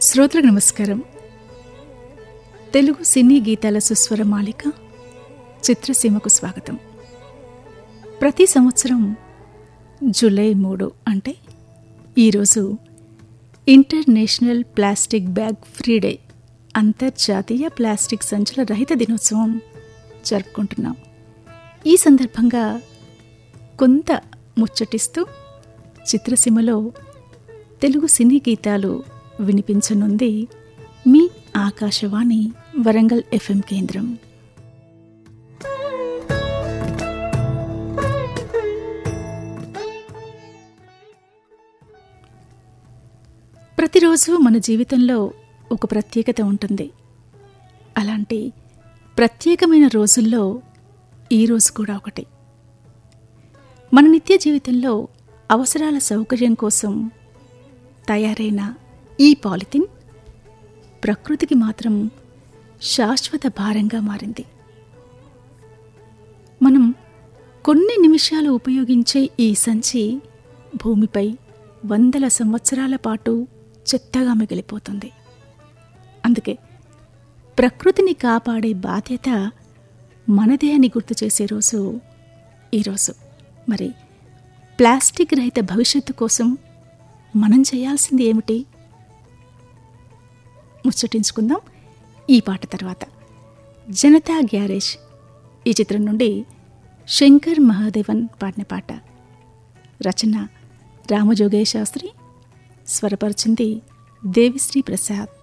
శ్రోతలకు నమస్కారం తెలుగు సినీ గీతాల సుస్వర మాలిక చిత్రసీమకు స్వాగతం ప్రతి సంవత్సరం జూలై మూడు అంటే ఈరోజు international plastic bag free day అంతర్జాతీయ ప్లాస్టిక్ సంచుల రహిత దినోత్సవం జరుపుకుంటున్నాం ఈ సందర్భంగా కొంత ముచ్చటిస్తూ చిత్రసీమలో తెలుగు సినీ గీతాలు వినిపించనుంది మీ ఆకాశవాణి వరంగల్ ఎఫ్ఎం కేంద్రం ప్రతిరోజు మన జీవితంలో ఒక ప్రత్యేకత ఉంటుంది అలాంటి ప్రత్యేకమైన రోజుల్లో ఈ రోజు కూడా ఒకటి మన నిత్య జీవితంలో అవసరాల సౌకర్యం కోసం తయారైన ఈ పాలిథిన్ ప్రకృతికి మాత్రం శాశ్వత భారంగా మారింది మనం కొన్ని నిమిషాలు ఉపయోగించే ఈ సంచి భూమిపై వందల సంవత్సరాల పాటు చెత్తగా మిగిలిపోతుంది అందుకే ప్రకృతిని కాపాడే బాధ్యత మనదే అని గుర్తు చేసే రోజు ఈరోజు మరి ప్లాస్టిక్ రహిత భవిష్యత్తు కోసం మనం చేయాల్సింది ఏమిటి ముచ్చటించుకుందాం ఈ పాట తర్వాత జనతా గ్యారేజ్ ఈ చిత్రం నుండి శంకర్ మహాదేవన్ పాడిన పాట రచన రామజోగయ్య శాస్త్రి స్వరపరిచింది దేవిశ్రీ ప్రసాద్